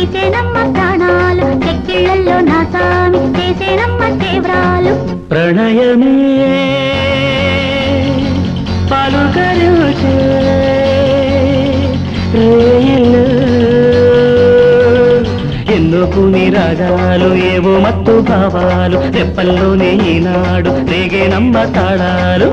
తీసేనమ్మ ప్రాణాలు చెక్కిళ్ళల్లో నా సామి చేసేనమ్మ తీవ్రాలు ప్రణయమే పలుకరుచే రేయిలు ఎన్నుకు నిరాగాలు ఏవో మత్తు భావాలు రెప్పల్లోనే ఈనాడు రేగే నమ్మ తాళాలు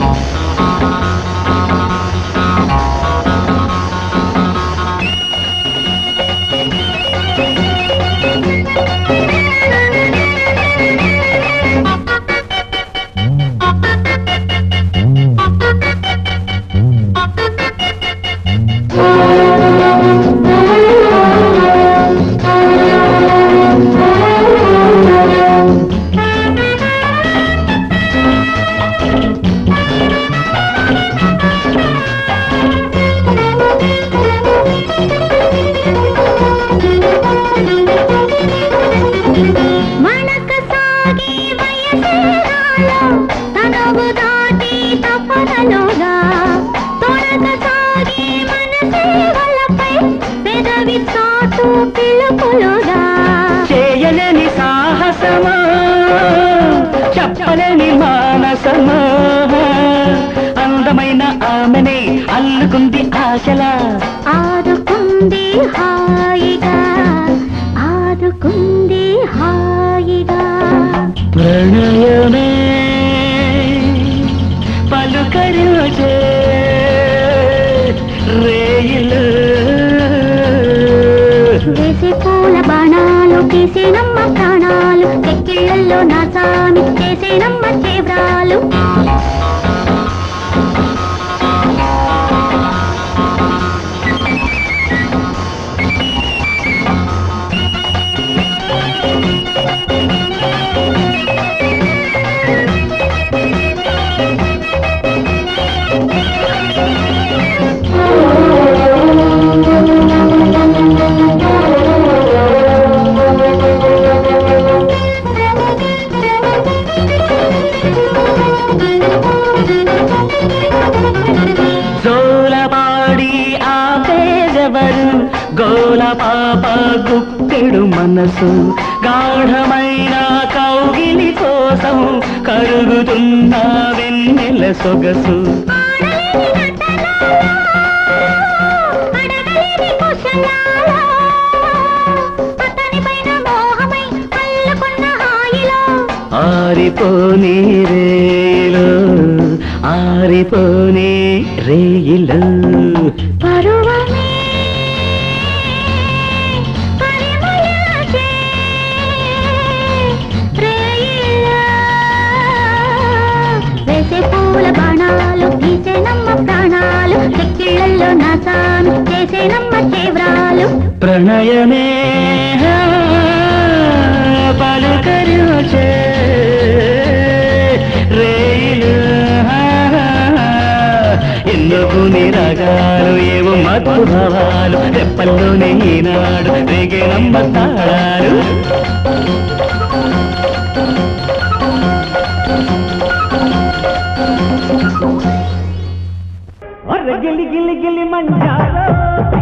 మనక సాగి వయసేరాలో తనవు దాటి తపనలోగా తొడక సాగి మనసే వలపై పెదవి చాటు పిలుపులుగా చేయలేని సాహసమా చెప్పలేని మానసమా అందమైన ఆమెనే అల్లుకుంది ఆశలా ఆదుకుంది హాయిగా ఆదుకుంది హాయిగా ప్రణయమే పలుకరుచే రేయిలు వేసే పూల బాణాలు తీసేనమ్మ ప్రాణాలు చెక్కిళ్ళల్లో నా సామి చేసేనమ్మ తీవ్రాలు జోలపాడి ఆపేదెవరు గోల పాప గుప్పెడు మనసు గాఢమైన కౌగిలి కోసం కరుగుతున్న వెన్నెల సొగసు అడగలేని కుశలాలో, అతనిపైన మోహమై అల్లుకున్న హాయిలో ఆరిపోని రేయిలు ఆరిపోని రేయిలు పరువమే పరిమళించే రేయిలా. వేసే పూల బాణాలు తీసేనమ్మ ప్రాణాలు చెక్కిళ్ళల్లో నా సామి చేసేనమ్మ తీవ్రాలు ప్రణయమే పలుకరుచే రేయిలు ఎందుకు నిరగాలు ఏవో మత్తు భావాలు రెప్పల్లోనే ఈనాడు రేగే నమ్మతాడాలు గిలి గిలి గిలి మంచాలో